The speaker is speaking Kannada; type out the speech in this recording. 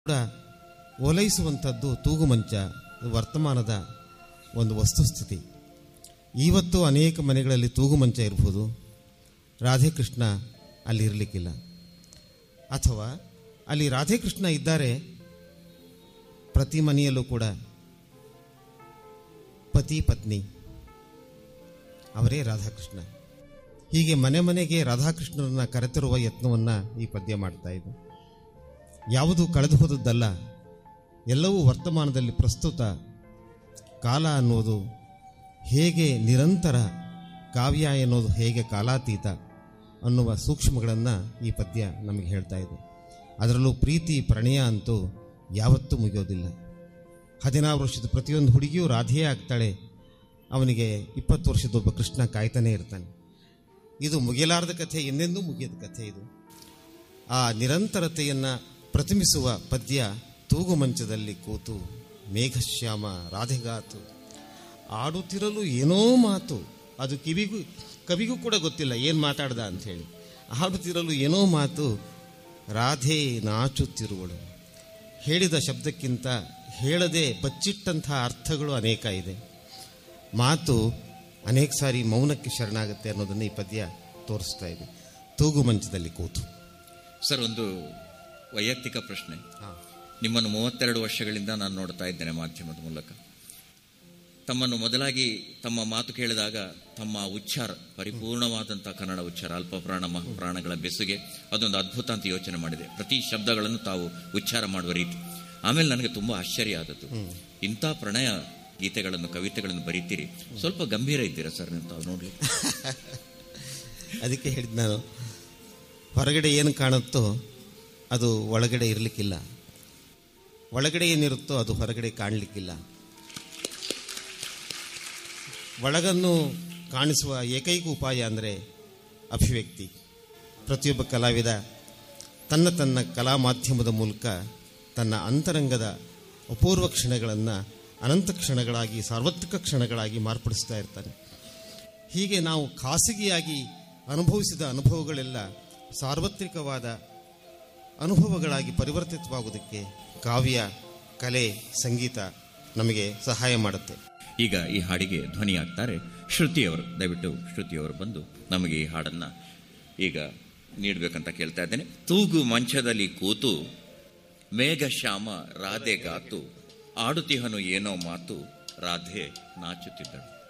ಕೂಡ ಓಲೈಸುವಂಥದ್ದು ತೂಗುಮಂಚ ಇದು ವರ್ತಮಾನದ ಒಂದು ವಸ್ತುಸ್ಥಿತಿ ಇವತ್ತು ಅನೇಕ ಮನೆಗಳಲ್ಲಿ ತೂಗುಮಂಚ ಇರ್ಬೋದು ರಾಧೇಕೃಷ್ಣ ಅಲ್ಲಿ ಇರಲಿಕ್ಕಿಲ್ಲ ಅಥವಾ ಅಲ್ಲಿ ರಾಧೇಕೃಷ್ಣ ಇದ್ದಾರೆ ಪ್ರತಿ ಮನೆಯಲ್ಲೂ ಕೂಡ ಪತಿ ಪತ್ನಿ ಅವರೇ ರಾಧಾಕೃಷ್ಣ ಹೀಗೆ ಮನೆ ಮನೆಗೆ ರಾಧಾಕೃಷ್ಣರನ್ನ ಕರೆತರುವ ಯತ್ನವನ್ನು ಈ ಪದ್ಯ ಮಾಡ್ತಾ ಇದೆ ಯಾವುದು ಕಳೆದು ಹೋದದ್ದಲ್ಲ ಎಲ್ಲವೂ ವರ್ತಮಾನದಲ್ಲಿ ಪ್ರಸ್ತುತ ಕಾಲ ಅನ್ನೋದು ಹೇಗೆ ನಿರಂತರ ಕಾವ್ಯ ಎನ್ನುವುದು ಹೇಗೆ ಕಾಲಾತೀತ ಅನ್ನುವ ಸೂಕ್ಷ್ಮಗಳನ್ನು ಈ ಪದ್ಯ ನಮಗೆ ಹೇಳ್ತಾ ಇದೆ ಅದರಲ್ಲೂ ಪ್ರೀತಿ ಪ್ರಣಯ ಅಂತೂ ಯಾವತ್ತೂ ಮುಗಿಯೋದಿಲ್ಲ ಹದಿನಾರು ವರ್ಷದ ಪ್ರತಿಯೊಂದು ಹುಡುಗಿಯೂ ರಾಧೆಯೇ ಆಗ್ತಾಳೆ ಅವನಿಗೆ ಇಪ್ಪತ್ತು ವರ್ಷದ ಒಬ್ಬ ಕೃಷ್ಣ ಕಾಯ್ತಾನೆ ಇರ್ತಾನೆ ಇದು ಮುಗಿಯಲಾರದ ಕಥೆ ಎಂದೆಂದೂ ಮುಗಿಯದ ಕಥೆ ಇದು ಆ ನಿರಂತರತೆಯನ್ನು ಪ್ರತಿಮಿಸುವ ಪದ್ಯ ತೂಗು ಮಂಚದಲ್ಲಿ ಕೂತು ಮೇಘಶ್ಯಾಮ ರಾಧೆಗಾತು ಆಡುತ್ತಿರಲು ಏನೋ ಮಾತು ಅದು ಕಿವಿಗೂ ಕವಿಗೂ ಕೂಡ ಗೊತ್ತಿಲ್ಲ ಏನು ಮಾತಾಡ್ದ ಅಂಥೇಳಿ ಆಡುತ್ತಿರಲು ಏನೋ ಮಾತು ರಾಧೆ ನಾಚುತ್ತಿರುವಳು ಹೇಳಿದ ಶಬ್ದಕ್ಕಿಂತ ಹೇಳದೆ ಬಚ್ಚಿಟ್ಟಂಥ ಅರ್ಥಗಳು ಅನೇಕ ಇದೆ ಮಾತು ಅನೇಕ ಸಾರಿ ಮೌನಕ್ಕೆ ಶರಣಾಗುತ್ತೆ ಅನ್ನೋದನ್ನು ಈ ಪದ್ಯ ತೋರಿಸ್ತಾ ಇದೆ ತೂಗು ಮಂಚದಲ್ಲಿ ಕೂತು ಸರ್ ಒಂದು ವೈಯಕ್ತಿಕ ಪ್ರಶ್ನೆ ಹಾಂ ನಿಮ್ಮನ್ನು ಮೂವತ್ತೆರಡು ವರ್ಷಗಳಿಂದ ನಾನು ನೋಡ್ತಾ ಇದ್ದೇನೆ ಮಾಧ್ಯಮದ ಮೂಲಕ ತಮ್ಮನ್ನು ಮೊದಲಾಗಿ ತಮ್ಮ ಮಾತು ಕೇಳಿದಾಗ ತಮ್ಮ ಉಚ್ಚಾರ ಪರಿಪೂರ್ಣವಾದಂಥ ಕನ್ನಡ ಉಚ್ಚಾರ ಅಲ್ಪ ಪ್ರಾಣ ಮಹಾಪ್ರಾಣಗಳ ಬೆಸುಗೆ ಅದೊಂದು ಅದ್ಭುತ ಅಂತ ಯೋಚನೆ ಮಾಡಿದೆ ಪ್ರತಿ ಶಬ್ದಗಳನ್ನು ತಾವು ಉಚ್ಚಾರ ಮಾಡುವ ರೀತಿ ಆಮೇಲೆ ನನಗೆ ತುಂಬಾ ಆಶ್ಚರ್ಯ ಆದದ್ದು ಇಂಥ ಪ್ರಣಯ ಗೀತೆಗಳನ್ನು ಕವಿತೆಗಳನ್ನು ಬರೀತೀರಿ ಸ್ವಲ್ಪ ಗಂಭೀರ ಇದ್ದೀರಾ ಸರ್ ನೀವು ತಾವು ನೋಡ್ಲಿ ಅದಕ್ಕೆ ಹೇಳಿದ್ ನಾನು ಹೊರಗಡೆ ಏನು ಕಾಣುತ್ತೋ ಅದು ಒಳಗಡೆ ಇರಲಿಕ್ಕಿಲ್ಲ ಒಳಗಡೆ ಏನಿರುತ್ತೋ ಅದು ಹೊರಗಡೆ ಕಾಣಲಿಕ್ಕಿಲ್ಲ ಒಳಗನ್ನು ಕಾಣಿಸುವ ಏಕೈಕ ಉಪಾಯ ಅಂದರೆ ಅಭಿವ್ಯಕ್ತಿ ಪ್ರತಿಯೊಬ್ಬ ಕಲಾವಿದ ತನ್ನ ತನ್ನ ಕಲಾ ಮಾಧ್ಯಮದ ಮೂಲಕ ತನ್ನ ಅಂತರಂಗದ ಅಪೂರ್ವ ಕ್ಷಣಗಳನ್ನು ಅನಂತ ಕ್ಷಣಗಳಾಗಿ ಸಾರ್ವತ್ರಿಕ ಕ್ಷಣಗಳಾಗಿ ಮಾರ್ಪಡಿಸ್ತಾ ಇರ್ತಾನೆ ಹೀಗೆ ನಾವು ಖಾಸಗಿಯಾಗಿ ಅನುಭವಿಸಿದ ಅನುಭವಗಳೆಲ್ಲ ಸಾರ್ವತ್ರಿಕವಾದ ಅನುಭವಗಳಾಗಿ ಪರಿವರ್ತಿತವಾಗುವುದಕ್ಕೆ ಕಾವ್ಯ ಕಲೆ ಸಂಗೀತ ನಮಗೆ ಸಹಾಯ ಮಾಡುತ್ತೆ ಈಗ ಈ ಹಾಡಿಗೆ ಧ್ವನಿಯಾಗ್ತಾರೆ ಶ್ರುತಿಯವರು ದಯವಿಟ್ಟು ಶ್ರುತಿಯವರು ಬಂದು ನಮಗೆ ಈ ಹಾಡನ್ನ ಈಗ ನೀಡಬೇಕಂತ ಕೇಳ್ತಾ ಇದ್ದೇನೆ ತೂಗು ಮಂಚದಲ್ಲಿ ಕೂತು ಮೇಘ ಶ್ಯಾಮ ರಾಧೆ ಗಾತು ಆಡುತಿಹನು ಏನೋ ಮಾತು ರಾಧೆ ನಾಚುತ್ತಿದ್ದಳು